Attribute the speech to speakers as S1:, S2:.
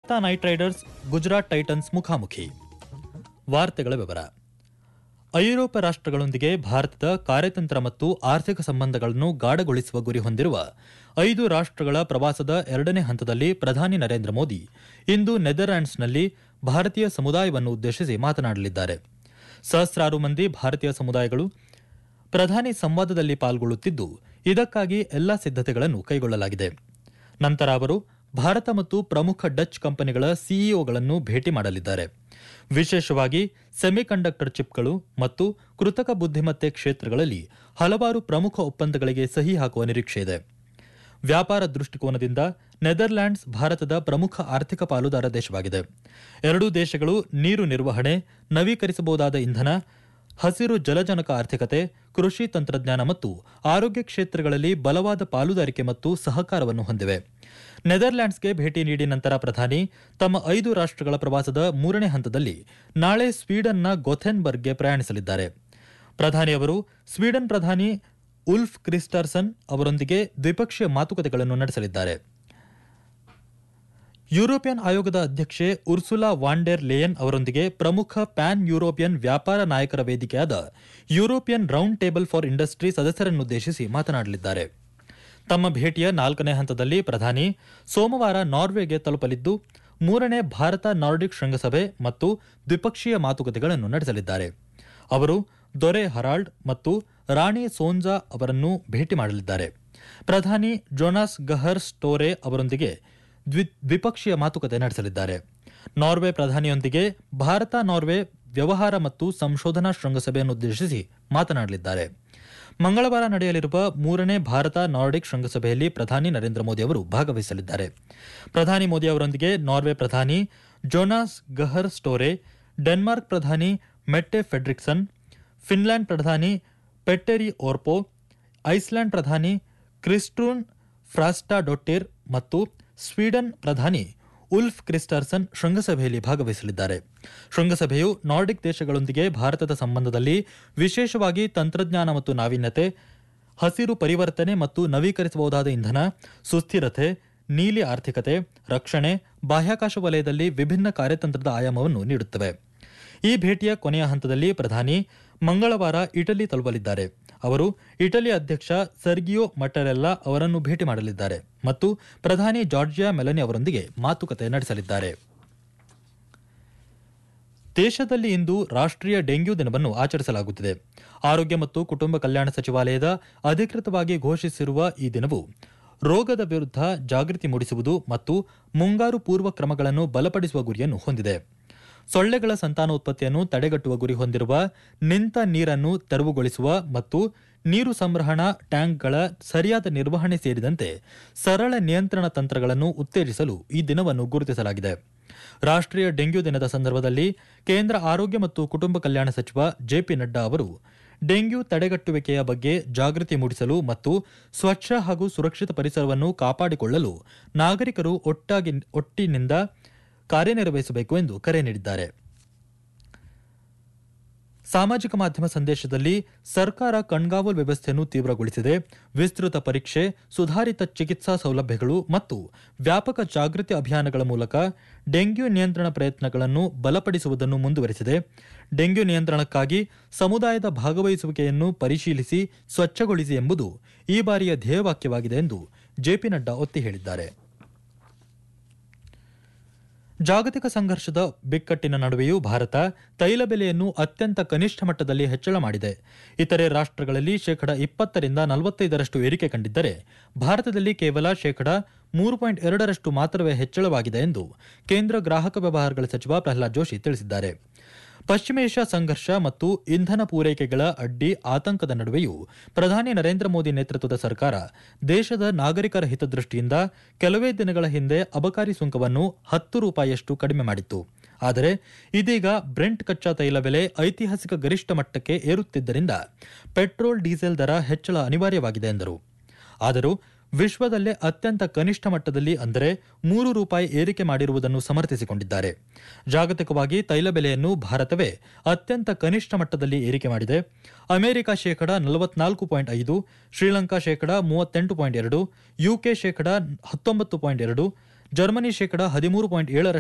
S1: Kolkata Knight Riders Gujarat Titans ಮುಖಾಮುಖಿ ವಾರ್ತೆಗಳ ವಿವರ ಐರೋಪ್ಯ ರಾಷ್ಟ್ರಗಳೊಂದಿಗೆ ಭಾರತದ ಕಾರ್ಯತಂತ್ರ ಮತ್ತು ಆರ್ಥಿಕ ಸಂಬಂಧಗಳನ್ನು ಗಾಢಗೊಳಿಸುವ ಗುರಿ ಹೊಂದಿರುವ ಐದು ರಾಷ್ಟ್ರಗಳ ಪ್ರವಾಸದ ಎರಡನೇ ಹಂತದಲ್ಲಿ ಪ್ರಧಾನಿ ನರೇಂದ್ರ ಮೋದಿ ಇಂದು ನೆದರ್ಲ್ಯಾಂಡ್ಸ್ನಲ್ಲಿ ಭಾರತೀಯ ಸಮುದಾಯವನ್ನು ಉದ್ದೇಶಿಸಿ ಮಾತನಾಡಲಿದ್ದಾರೆ ಸಹಸ್ರಾರು ಮಂದಿ ಭಾರತೀಯ ಸಮುದಾಯಗಳು ಪ್ರಧಾನಿ ಸಂವಾದದಲ್ಲಿ ಪಾಲ್ಗೊಳ್ಳುತ್ತಿದ್ದು ಇದಕ್ಕಾಗಿ ಎಲ್ಲಾ ಸಿದ್ಧತೆಗಳನ್ನು ಕೈಗೊಳ್ಳಲಾಗಿದೆ ನಂತರ ಅವರು ಭಾರತ ಮತ್ತು ಪ್ರಮುಖ ಡಚ್ ಕಂಪನಿಗಳ ಸಿಇಒಗಳನ್ನು ಭೇಟಿ ಮಾಡಲಿದ್ದಾರೆ ವಿಶೇಷವಾಗಿ ಸೆಮಿಕಂಡಕ್ಟರ್ ಚಿಪ್ಗಳು ಮತ್ತು ಕೃತಕ ಬುದ್ಧಿಮತ್ತೆ ಕ್ಷೇತ್ರಗಳಲ್ಲಿ ಹಲವಾರು ಪ್ರಮುಖ ಒಪ್ಪಂದಗಳಿಗೆ ಸಹಿ ಹಾಕುವ ನಿರೀಕ್ಷೆ ಇದೆ ವ್ಯಾಪಾರ ದೃಷ್ಟಿಕೋನದಿಂದ ನೆದರ್ಲ್ಯಾಂಡ್ಸ್ ಭಾರತದ ಪ್ರಮುಖ ಆರ್ಥಿಕ ಪಾಲುದಾರ ದೇಶವಾಗಿದೆ ಎರಡೂ ದೇಶಗಳು ನೀರು ನಿರ್ವಹಣೆ ನವೀಕರಿಸಬಹುದಾದ ಇಂಧನ ಹಸಿರು ಜಲಜನಕ ಆರ್ಥಿಕತೆ ಕೃಷಿ ತಂತ್ರಜ್ಞಾನ ಮತ್ತು ಆರೋಗ್ಯ ಕ್ಷೇತ್ರಗಳಲ್ಲಿ ಬಲವಾದ ಪಾಲುದಾರಿಕೆ ಮತ್ತು ಸಹಕಾರವನ್ನು ಹೊಂದಿವೆ ನೆದರ್ಲ್ಯಾಂಡ್ಸ್ಗೆ ಭೇಟಿ ನೀಡಿ ನಂತರ ಪ್ರಧಾನಿ ತಮ್ಮ ಐದು ರಾಷ್ಟ್ರಗಳ ಪ್ರವಾಸದ ಮೂರನೇ ಹಂತದಲ್ಲಿ ನಾಳೆ ಸ್ವೀಡನ್ನ ಗೊಥೆನ್ಬರ್ಗ್ಗೆ ಪ್ರಯಾಣಿಸಲಿದ್ದಾರೆ ಪ್ರಧಾನಿ ಅವರು ಸ್ವೀಡನ್ ಪ್ರಧಾನಿ ಉಲ್ಫ್ ಕ್ರಿಸ್ಟರ್ಸನ್ ಅವರೊಂದಿಗೆ ದ್ವಿಪಕ್ಷೀಯ ಮಾತುಕತೆಗಳನ್ನು ನಡೆಸಲಿದ್ದಾರೆ ಯುರೋಪಿಯನ್ ಆಯೋಗದ ಅಧ್ಯಕ್ಷೆ ಉರ್ಸುಲಾ ವಾಂಡೆರ್ ಲೇಯನ್ ಅವರೊಂದಿಗೆ ಪ್ರಮುಖ ಪ್ಯಾನ್ ಯುರೋಪಿಯನ್ ವ್ಯಾಪಾರ ನಾಯಕರ ವೇದಿಕೆಯಾದ European round table for industry ಸದಸ್ಯರನ್ನುದ್ದೇಶಿಸಿ ಮಾತನಾಡಲಿದ್ದಾರೆ ತಮ್ಮ ಭೇಟಿಯ ನಾಲ್ಕನೇ ಹಂತದಲ್ಲಿ ಪ್ರಧಾನಿ ಸೋಮವಾರ ನಾರ್ವೆಗೆ ತಲುಪಲಿದ್ದು ಮೂರನೇ ಭಾರತ ನಾರ್ಡಿಕ್ ಶೃಂಗಸಭೆ ಮತ್ತು ದ್ವಿಪಕ್ಷೀಯ ಮಾತುಕತೆಗಳನ್ನು ನಡೆಸಲಿದ್ದಾರೆ ಅವರು ದೊರೆ ಹರಾಲ್ಡ್ ಮತ್ತು ರಾಣಿ ಸೋನ್ಜಾ ಅವರನ್ನು ಭೇಟಿ ಮಾಡಲಿದ್ದಾರೆ ಪ್ರಧಾನಿ ಜೋನಾಸ್ ಗಹರ್ ಸ್ಟೋರೆ ಅವರೊಂದಿಗೆ ದ್ವಿ- ದ್ವಿಪಕ್ಷೀಯ ಮಾತುಕತೆ ನಡೆಸಲಿದ್ದಾರೆ ನಾರ್ವೆ ಪ್ರಧಾನಿಯೊಂದಿಗೆ ಭಾರತ ನಾರ್ವೆ ವ್ಯವಹಾರ ಮತ್ತು ಸಂಶೋಧನಾ ಶೃಂಗಸಭೆಯನ್ನುದ್ದೇಶಿಸಿ ಮಾತನಾಡಲಿದ್ದಾರೆ ಮಂಗಳವಾರ ನಡೆಯಲಿರುವ ಮೂರನೇ ಭಾರತ ನಾರ್ಡಿಕ್ ಶೃಂಗಸಭೆಯಲ್ಲಿ ಪ್ರಧಾನಿ ನರೇಂದ್ರ ಮೋದಿ ಅವರು ಭಾಗವಹಿಸಲಿದ್ದಾರೆ ಪ್ರಧಾನಿ ಮೋದಿ ಅವರೊಂದಿಗೆ ನಾರ್ವೆ ಪ್ರಧಾನಿ ಜೋನಾಸ್ ಗಹರ್ ಸ್ಟೋರೆ ಡೆನ್ಮಾರ್ಕ್ ಪ್ರಧಾನಿ ಮೆಟ್ಟೆ ಫೆಡ್ರಿಕ್ಸನ್ ಫಿನ್ಲ್ಯಾಂಡ್ ಪ್ರಧಾನಿ ಪೆಟ್ಟೆರಿ ಓರ್ಪೋ ಐಸ್ಲ್ಯಾಂಡ್ ಪ್ರಧಾನಿ ಕ್ರಿಸ್ಟ್ರೂನ್ ಫ್ರಾಸ್ಟಾಡೊಟ್ಟಿರ್ ಮತ್ತು ಸ್ವೀಡನ್ ಪ್ರಧಾನಿ ಉಲ್ಫ್ ಕ್ರಿಸ್ಟರ್ಸನ್ ಶೃಂಗಸಭೆಯಲ್ಲಿ ಭಾಗವಹಿಸಲಿದ್ದಾರೆ ಶೃಂಗಸಭೆಯು ನಾರ್ಡಿಕ್ ದೇಶಗಳೊಂದಿಗೆ ಭಾರತದ ಸಂಬಂಧದಲ್ಲಿ ವಿಶೇಷವಾಗಿ ತಂತ್ರಜ್ಞಾನ ಮತ್ತು ನಾವೀನ್ಯತೆ ಹಸಿರು ಪರಿವರ್ತನೆ ಮತ್ತು ನವೀಕರಿಸಬಹುದಾದ ಇಂಧನ ಸುಸ್ಥಿರತೆ ನೀಲಿ ಆರ್ಥಿಕತೆ ರಕ್ಷಣೆ ಬಾಹ್ಯಾಕಾಶ ವಲಯದಲ್ಲಿ ವಿಭಿನ್ನ ಕಾರ್ಯತಂತ್ರದ ಆಯಾಮವನ್ನು ನೀಡುತ್ತವೆ ಈ ಭೇಟಿಯ ಕೊನೆಯ ಹಂತದಲ್ಲಿ ಪ್ರಧಾನಿ ಮಂಗಳವಾರ ಇಟಲಿ ತಲುಪಲಿದ್ದಾರೆ ಅವರು ಇಟಲಿ ಅಧ್ಯಕ್ಷ ಸರ್ಗಿಯೋ ಮಟರೆಲ್ಲಾ ಅವರನ್ನು ಭೇಟಿ ಮಾಡಲಿದ್ದಾರೆ ಮತ್ತು ಪ್ರಧಾನಿ ಜಾರ್ಜಿಯಾ ಮೆಲನಿ ಅವರೊಂದಿಗೆ ಮಾತುಕತೆ ನಡೆಸಲಿದ್ದಾರೆ ದೇಶದಲ್ಲಿ ಇಂದು ರಾಷ್ಟ್ರೀಯ ಡೆಂಗ್ಯೂ ದಿನವನ್ನು ಆಚರಿಸಲಾಗುತ್ತಿದೆ ಆರೋಗ್ಯ ಮತ್ತು ಕುಟುಂಬ ಕಲ್ಯಾಣ ಸಚಿವಾಲಯದ ಅಧಿಕೃತವಾಗಿ ಘೋಷಿಸಿರುವ ಈ ದಿನವು ರೋಗದ ವಿರುದ್ಧ ಜಾಗೃತಿ ಮೂಡಿಸುವುದು ಮತ್ತು ಮುಂಗಾರು ಪೂರ್ವ ಕ್ರಮಗಳನ್ನು ಬಲಪಡಿಸುವ ಗುರಿಯನ್ನು ಹೊಂದಿದೆ ಸೊಳ್ಳೆಗಳ ಸಂತಾನೋತ್ಪತ್ತಿಯನ್ನು ತಡೆಗಟ್ಟುವ ಗುರಿ ಹೊಂದಿರುವ ನಿಂತ ನೀರನ್ನು ತೆರವುಗೊಳಿಸುವ ಮತ್ತು ನೀರು ಸಂಗ್ರಹಣಾ ಟ್ಯಾಂಕ್ಗಳ ಸರಿಯಾದ ನಿರ್ವಹಣೆ ಸೇರಿದಂತೆ ಸರಳ ನಿಯಂತ್ರಣ ತಂತ್ರಗಳನ್ನು ಉತ್ತೇಜಿಸಲು ಈ ದಿನವನ್ನು ಗುರುತಿಸಲಾಗಿದೆ ರಾಷ್ಟ್ರೀಯ ಡೆಂಗ್ಯೂ ದಿನದ ಸಂದರ್ಭದಲ್ಲಿ ಕೇಂದ್ರ ಆರೋಗ್ಯ ಮತ್ತು ಕುಟುಂಬ ಕಲ್ಯಾಣ ಸಚಿವ ಜೆಪಿ ನಡ್ಡಾ ಅವರು ಡೆಂಗ್ಯೂ ತಡೆಗಟ್ಟುವಿಕೆಯ ಬಗ್ಗೆ ಜಾಗೃತಿ ಮೂಡಿಸಲು ಮತ್ತು ಸ್ವಚ್ಛ ಹಾಗೂ ಸುರಕ್ಷಿತ ಪರಿಸರವನ್ನು ಕಾಪಾಡಿಕೊಳ್ಳಲು ನಾಗರಿಕರು ಒಟ್ಟಾಗಿ ಒಟ್ಟಿನಿಂದ ಕಾರ್ಯನಿರ್ವಹಿಸಬೇಕು ಎಂದು ಕರೆ ನೀಡಿದ್ದಾರೆ ಸಾಮಾಜಿಕ ಮಾಧ್ಯಮ ಸಂದೇಶದಲ್ಲಿ ಸರ್ಕಾರ ಕಣ್ಗಾವಲು ವ್ಯವಸ್ಥೆಯನ್ನು ತೀವ್ರಗೊಳಿಸಿದೆ ವಿಸ್ತೃತ ಪರೀಕ್ಷೆ ಸುಧಾರಿತ ಚಿಕಿತ್ಸಾ ಸೌಲಭ್ಯಗಳು ಮತ್ತು ವ್ಯಾಪಕ ಜಾಗೃತಿ ಅಭಿಯಾನಗಳ ಮೂಲಕ ಡೆಂಗ್ಯೂ ನಿಯಂತ್ರಣ ಪ್ರಯತ್ನಗಳನ್ನು ಬಲಪಡಿಸುವುದನ್ನು ಮುಂದುವರೆಸಿದೆ ಡೆಂಗ್ಯೂ ನಿಯಂತ್ರಣಕ್ಕಾಗಿ ಸಮುದಾಯದ ಭಾಗವಹಿಸುವಿಕೆಯನ್ನು ಪರಿಶೀಲಿಸಿ ಸ್ವಚ್ಛಗೊಳಿಸಿ ಎಂಬುದು ಈ ಬಾರಿಯ ಧ್ಯೇಯವಾಕ್ಯವಾಗಿದೆ ಎಂದು ಜೆಪಿ ನಡ್ಡಾ ಒತ್ತಿ ಹೇಳಿದ್ದಾರೆ ಜಾಗತಿಕ ಸಂಘರ್ಷದ ಬಿಕ್ಕಟ್ಟಿನ ನಡುವೆಯೂ ಭಾರತ ತೈಲ ಬೆಲೆಯನ್ನು ಅತ್ಯಂತ ಕನಿಷ್ಠ ಮಟ್ಟದಲ್ಲಿ ಹೆಚ್ಚಳ ಮಾಡಿದೆ ಇತರೆ ರಾಷ್ಟ್ರಗಳಲ್ಲಿ ಶೇಕಡ ಇಪ್ಪತ್ತರಿಂದ ನಲವತ್ತೈದರಷ್ಟು ಏರಿಕೆ ಕಂಡಿದ್ದರೆ ಭಾರತದಲ್ಲಿ ಕೇವಲ ಶೇಕಡ ಮೂರು ಪಾಯಿಂಟ್ ಎರಡರಷ್ಟು ಮಾತ್ರವೇ ಹೆಚ್ಚಳವಾಗಿದೆ ಎಂದು ಕೇಂದ್ರ ಗ್ರಾಹಕ ವ್ಯವಹಾರಗಳ ಸಚಿವ ಪ್ರಹ್ಲಾದ್ ಜೋಶಿ ತಿಳಿಸಿದ್ದಾರೆ ಪಶ್ಚಿಮ ಏಷ್ಯಾ ಸಂಘರ್ಷ ಮತ್ತು ಇಂಧನ ಪೂರೈಕೆಗಳ ಅಡ್ಡಿ ಆತಂಕದ ನಡುವೆಯೂ ಪ್ರಧಾನಿ ನರೇಂದ್ರ ಮೋದಿ ನೇತೃತ್ವದ ಸರ್ಕಾರ ದೇಶದ ನಾಗರಿಕರ ಹಿತದೃಷ್ಟಿಯಿಂದ ಕೆಲವೇ ದಿನಗಳ ಹಿಂದೆ ಅಬಕಾರಿ ಸುಂಕವನ್ನು ಹತ್ತು ರೂಪಾಯಿಯಷ್ಟು ಕಡಿಮೆ ಮಾಡಿತ್ತು ಆದರೆ ಇದೀಗ ಬ್ರೆಂಟ್ ಕಚ್ಚಾ ತೈಲ ಬೆಲೆ ಐತಿಹಾಸಿಕ ಗರಿಷ್ಠ ಮಟ್ಟಕ್ಕೆ ಏರುತ್ತಿದ್ದರಿಂದ ಪೆಟ್ರೋಲ್ ಡೀಸೆಲ್ ದರ ಹೆಚ್ಚಳ ಅನಿವಾರ್ಯವಾಗಿದೆ ಎಂದರು ಆದರೂ ವಿಶ್ವದಲ್ಲೇ ಅತ್ಯಂತ ಕನಿಷ್ಠ ಮಟ್ಟದಲ್ಲಿ ಅಂದರೆ ಮೂರು ರೂಪಾಯಿ ಏರಿಕೆ ಮಾಡಿರುವುದನ್ನು ಸಮರ್ಥಿಸಿಕೊಂಡಿದ್ದಾರೆ ಜಾಗತಿಕವಾಗಿ ತೈಲ ಬೆಲೆಯನ್ನು ಭಾರತವೇ ಅತ್ಯಂತ ಕನಿಷ್ಠ ಮಟ್ಟದಲ್ಲಿ ಏರಿಕೆ ಮಾಡಿದೆ ಅಮೆರಿಕ ಶೇಕಡ ನಲವತ್ನಾಲ್ಕು ಪಾಯಿಂಟ್ ಐದು ಶ್ರೀಲಂಕಾ ಶೇಕಡ ಮೂವತ್ತೆಂಟು ಪಾಯಿಂಟ್ ಎರಡು ಯುಕೆ ಶೇಕಡ ಹತ್ತೊಂಬತ್ತು ಪಾಯಿಂಟ್ ಎರಡು ಜರ್ಮನಿ ಶೇಕಡ ಹದಿಮೂರು ಪಾಯಿಂಟ್ ಏಳರ